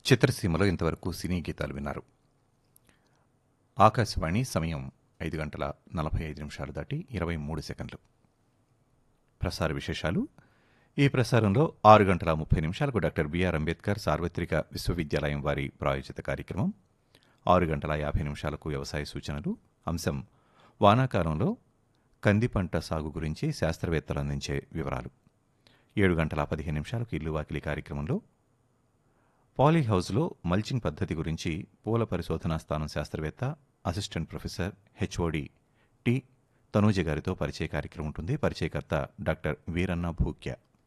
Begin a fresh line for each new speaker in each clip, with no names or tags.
చిత్రసీమలో ఇంతవరకు సినీ గీతాలు విన్నారు ఆకాశవాణి సమయం ఐదు గంటల నలభై ఐదు నిమిషాలు దాటి ఇరవై మూడు సెకండ్లు ప్రసార విశేషాలు ఈ ప్రసారంలో ఆరు గంటల ముప్పై నిమిషాలకు డాక్టర్ బిఆర్ అంబేద్కర్ సార్వత్రిక విశ్వవిద్యాలయం వారి ప్రాయోజిత కార్యక్రమం ఆరు గంటల యాభై నిమిషాలకు వ్యవసాయ సూచనలు అంశం వానాకాలంలో కంది పంట సాగు గురించి శాస్త్రవేత్తలు అందించే వివరాలు ఏడు గంటల పదిహేను నిమిషాలకు ఇల్లు వాకిలి కార్యక్రమంలో పాలీహౌస్లో మల్చింగ్ పద్ధతి గురించి పూల పరిశోధనా స్థానం శాస్త్రవేత్త assistant professor HOD T Tanuja గారితో పరిచయ కార్యక్రమం ఉంటుంది పరిచయకర్త డాక్టర్ వీరన్న భూక్య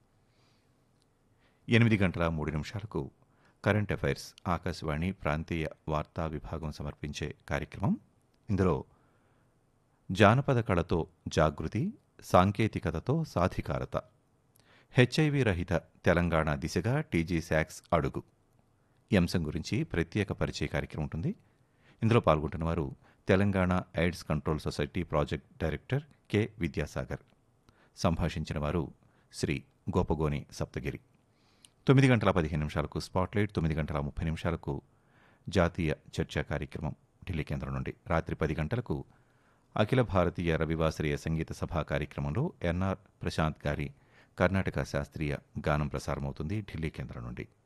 ఎనిమిది గంటల మూడు నిమిషాలకు కరెంట్ అఫైర్స్ ఆకాశవాణి ప్రాంతీయ వార్తా విభాగం సమర్పించే కార్యక్రమం ఇందులో జానపద కళతో జాగృతి సాంకేతికతతో సాధికారత హెచ్ఐవి రహిత తెలంగాణ దిశగా టీజీ శాక్స్ అడుగు ఈ అంశం గురించి ప్రత్యేక పరిచయ కార్యక్రమం ఉంటుంది ఇందులో పాల్గొంటున్న వారు Telangana AIDS control society project director K Vidyasagar సంభాషించిన వారు శ్రీ గోపగోని సప్తగిరి తొమ్మిది గంటల పదిహేను నిమిషాలకు స్పాట్లైట్ తొమ్మిది గంటల ముప్పై నిమిషాలకు జాతీయ చర్చా కార్యక్రమం ఢిల్లీ కేంద్రం నుండి రాత్రి పది గంటలకు అఖిల భారతీయ రవివాసరీయ సంగీత సభా కార్యక్రమంలో ఎన్ఆర్ ప్రశాంత్ గారి కర్ణాటక శాస్త్రీయ గానం ప్రసారమవుతుంది ఢిల్లీ కేంద్రం నుండి